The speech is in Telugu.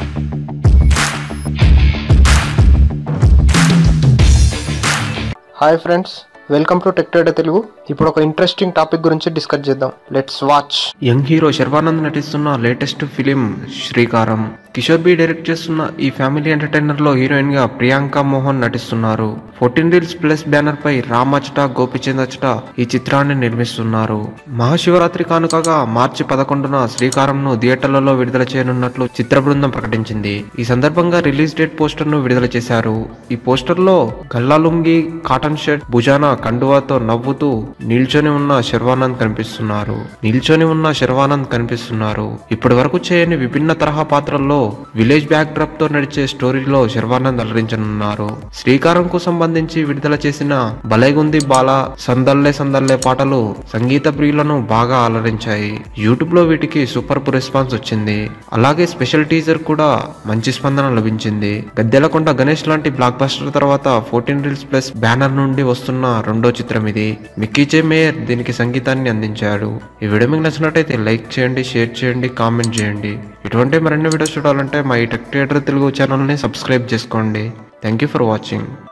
hi friends welcome to Tech Trader Telugu ఇప్పుడు ఒక ఇంట్రెస్టింగ్ టాపిక్ గురించి డిస్కస్ చేద్దాం let's watch young hero Sharwanand నటిస్తున్న లేటెస్ట్ ఫిలిం శ్రీకారం కిషోర్ బి డైరెక్ట్ చేస్తున్న ఈ ఫ్యామిలీ ఎంటర్టైనర్ లో హీరోయిన్ గా ప్రియాంక మోహన్ నటిస్తున్నారు ఫోర్టీన్ రీల్స్ ప్లస్ బ్యానర్ పై రామ్ అచట గోపిచంద్ అచట ఈ చిత్రాన్ని నిర్మిస్తున్నారు మహాశివరాత్రి కానుకగా మార్చి పదకొండున శ్రీకారంను థియేటర్లలో విడుదల చేయనున్నట్లు చిత్ర బృందం ప్రకటించింది ఈ సందర్భంగా రిలీజ్ డేట్ పోస్టర్ ను విడుదల చేశారు ఈ పోస్టర్ లో గల్లాలుంగి కాటన్ షర్ట్ భుజాన కండువాతో నవ్వుతూ నిల్చొని ఉన్న శర్వానంద్ కనిపిస్తున్నారు నిల్చొని ఉన్న శర్వానంద్ కనిపిస్తున్నారు ఇప్పటి వరకు చేయని విభిన్న తరహా పాత్రల్లో విలేజ్ బ్యాక్ డ్రాప్ తో నడిచే స్టోరీలో శర్వానంద్ అలరించనున్నారు శ్రీకారం కు సంబంధించి విడుదల చేసిన బలైగుంది బాల సందల్లే సందల్లే పాటలు సంగీత ప్రియులను బాగా అలరించాయి యూట్యూబ్ లో వీటికి సూపర్ రెస్పాన్స్ వచ్చింది అలాగే స్పెషల్ టీజర్ కూడా మంచి స్పందన లభించింది గద్దెలకొండ గణేష్ లాంటి బ్లాక్ బస్టర్ తర్వాత ఫోర్టీన్ రీల్స్ ప్లస్ బ్యానర్ నుండి వస్తున్న రెండో చిత్రం ఇది మిక్కీజే మేయర్ దీనికి సంగీతాన్ని అందించాడు ఈ వీడియో మీకు నచ్చినట్టయితే లైక్ చేయండి షేర్ చేయండి కామెంట్ చేయండి ఇటువంటి మరిన్ని వీడియోస్ చూడాలంటే మా ఈ టెక్ థియేటర్ తెలుగు ఛానల్ని సబ్స్క్రైబ్ చేసుకోండి థ్యాంక్ యూ ఫర్ వాచింగ్